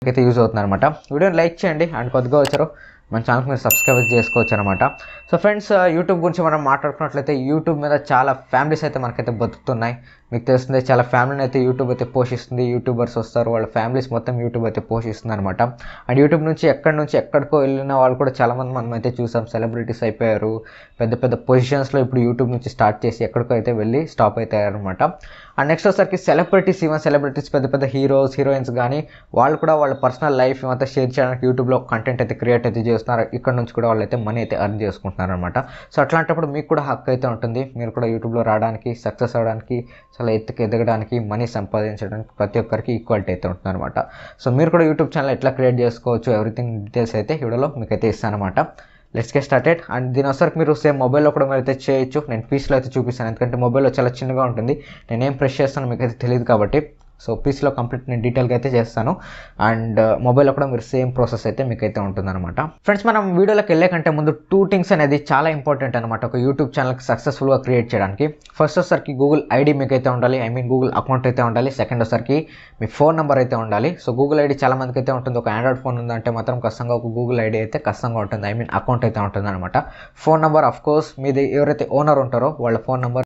అయితే యూజ్ అవుతుంది అనమాట వీడియోని లైక్ చేయండి అండ్ కొద్దిగా వచ్చారు మన ఛానల్కి మీరు సబ్స్క్రైబ్ చేసుకోవచ్చు అనమాట సో ఫ్రెండ్స్ యూట్యూబ్ గురించి మనం మాట్లాడుకున్నట్లయితే యూట్యూబ్ మీద చాలా ఫ్యామిలీస్ అయితే మనకైతే బతుకుతున్నాయి మీకు తెలిసిందే చాలా ఫ్యామిలీని అయితే యూట్యూబ్ అయితే పోషిస్తుంది యూట్యూబర్స్ వస్తారు వాళ్ళ ఫ్యామిలీస్ మొత్తం యూట్యూబ్ అయితే పోషిస్తుంది అనమాట అండ్ యూట్యూబ్ నుంచి ఎక్కడి నుంచి ఎక్కడికో వెళ్ళిన వాళ్ళు కూడా చాలామంది మనం అయితే చూసాం సెలబ్రిటీస్ అయిపోయారు పెద్ద పెద్ద పొజిషన్స్లో ఇప్పుడు యూట్యూబ్ నుంచి స్టార్ట్ చేసి ఎక్కడికో అయితే వెళ్ళి స్టాప్ అవుతారు అనమాట అండ్ నెక్స్ట్ వచ్చేసరికి సెలబ్రిటీస్ ఈవెన్ సెలబ్రిటీస్ పెద్ద పెద్ద హీరోస్ హీరోయిన్స్ కానీ వాళ్ళు కూడా వాళ్ళ పర్సనల్ లైఫ్ అంతా షేర్ చేయడానికి యూట్యూబ్లో కంటెంట్ అయితే క్రియేట్ అయితే చేస్తున్నారు ఇక్కడ నుంచి కూడా వాళ్ళు అయితే మనీ అయితే అర్న్ చేసుకుంటున్నారు అనమాట సో అట్లాంటప్పుడు మీకు కూడా హక్కు అయితే ఉంటుంది మీరు కూడా యూట్యూబ్లో రావడానికి సక్సెస్ అవ్వడానికి చాలా ఎత్తుకు ఎదగడానికి మనీ సంపాదించడానికి ప్రతి ఒక్కరికి ఈక్వాలిటీ అయితే ఉంటుంది అనమాట సో మీరు కూడా యూట్యూబ్ ఛానల్ ఎట్లా క్రియేట్ చేసుకోవచ్చు ఎవ్రీథింగ్ డీటెయిల్స్ అయితే వీడియోలో మీకు అయితే ఇస్తాను అనమాట లెట్స్ గెట్ స్టార్టెడ్ అండ్ దీని ఒకసారికి మీరు సేమ్ మొబైల్లో కూడా మీరు అయితే చేయొచ్చు నేను పీస్లో అయితే చూపిస్తాను ఎందుకంటే మొబైల్లో చాలా చిన్నగా ఉంటుంది నేను ఏం ప్రెస్ చేస్తానో మీకు అయితే తెలియదు కాబట్టి సో పీసీలో కంప్లీట్ నేను డీటెయిల్గా అయితే చేస్తాను అండ్ మొబైల్లో కూడా మీరు సేమ్ ప్రాసెస్ అయితే మీకు అయితే ఉంటుందన్నమాట ఫ్రెండ్స్ మనం వీడియోలోకి వెళ్ళే కంటే ముందు టూ థింగ్స్ అనేది చాలా ఇంపార్టెంట్ అనమాట ఒక యూట్యూబ్ ఛానల్కి సక్సెస్ఫుల్గా క్రియేట్ చేయడానికి ఫస్ట్ వచ్చరికి గూగుల్ ఐడి మీకు అయితే ఉండాలి ఐ మీన్ గూగుల్ అకౌంట్ అయితే ఉండాలి సెకండ్ వచ్చరికి మీ ఫోన్ నెంబర్ అయితే ఉండాలి సో గూగుల్ ఐడి చాలా మందికి అయితే ఉంటుంది ఒక ఆండ్రాయిడ్ ఫోన్ ఉందంటే మాత్రం కష్టంగా ఒక గూగుల్ ఐడి అయితే కష్టంగా ఉంటుంది ఐ మీన్ అకౌంట్ అయితే ఉంటుంది అనమాట ఫోన్ నెంబర్ అఫ్ కోర్స్ మీది ఎవరైతే ఓనర్ ఉంటారో వాళ్ళ ఫోన్ నెంబర్